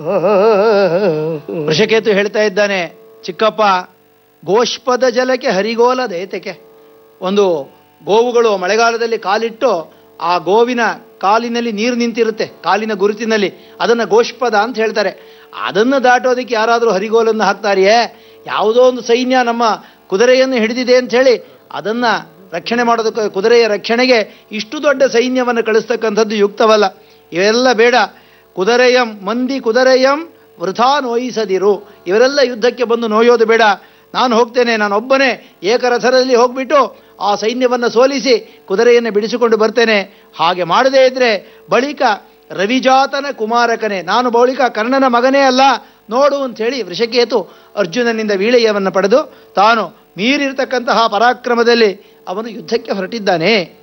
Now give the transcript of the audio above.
ವೃಷಕೇತು ಹೇಳ್ತಾ ಇದ್ದಾನೆ ಚಿಕ್ಕಪ್ಪ ಗೋಷ್ಪದ ಜಲಕ್ಕೆ ಹರಿಗೋಲ ದೈತಕ್ಕೆ ಒಂದು ಗೋವುಗಳು ಮಳೆಗಾಲದಲ್ಲಿ ಕಾಲಿಟ್ಟು ಆ ಗೋವಿನ ಕಾಲಿನಲ್ಲಿ ನೀರು ನಿಂತಿರುತ್ತೆ ಕಾಲಿನ ಗುರುತಿನಲ್ಲಿ ಅದನ್ನು ಗೋಷ್ಪದ ಅಂತ ಹೇಳ್ತಾರೆ ಅದನ್ನು ದಾಟೋದಕ್ಕೆ ಯಾರಾದರೂ ಹರಿಗೋಲನ್ನು ಹಾಕ್ತಾರೆಯೇ ಯಾವುದೋ ಒಂದು ಸೈನ್ಯ ನಮ್ಮ ಕುದುರೆಯನ್ನು ಹಿಡಿದಿದೆ ಅಂತ ಹೇಳಿ ಅದನ್ನು ರಕ್ಷಣೆ ಮಾಡೋದಕ್ಕೆ ಕುದುರೆಯ ರಕ್ಷಣೆಗೆ ಇಷ್ಟು ದೊಡ್ಡ ಸೈನ್ಯವನ್ನು ಕಳಿಸ್ತಕ್ಕಂಥದ್ದು ಯುಕ್ತವಲ್ಲ ಇವೆಲ್ಲ ಬೇಡ ಕುದುರೆಯಂ ಮಂದಿ ಕುದುರೆಯಂ ವೃಥಾ ನೋಯಿಸದಿರು ಇವರೆಲ್ಲ ಯುದ್ಧಕ್ಕೆ ಬಂದು ನೋಯೋದು ಬೇಡ ನಾನು ಹೋಗ್ತೇನೆ ನಾನೊಬ್ಬನೇ ಏಕರಥದಲ್ಲಿ ಹೋಗ್ಬಿಟ್ಟು ಆ ಸೈನ್ಯವನ್ನು ಸೋಲಿಸಿ ಕುದುರೆಯನ್ನು ಬಿಡಿಸಿಕೊಂಡು ಬರ್ತೇನೆ ಹಾಗೆ ಮಾಡದೇ ಇದ್ರೆ ಬಳಿಕ ರವಿಜಾತನ ಕುಮಾರಕನೇ ನಾನು ಬಳಿಕ ಕರ್ಣನ ಮಗನೇ ಅಲ್ಲ ನೋಡು ಅಂಥೇಳಿ ವೃಷಕೇತು ಅರ್ಜುನನಿಂದ ವೀಳೆಯವನ್ನು ಪಡೆದು ತಾನು ಮೀರಿರ್ತಕ್ಕಂತಹ ಪರಾಕ್ರಮದಲ್ಲಿ ಅವನು ಯುದ್ಧಕ್ಕೆ ಹೊರಟಿದ್ದಾನೆ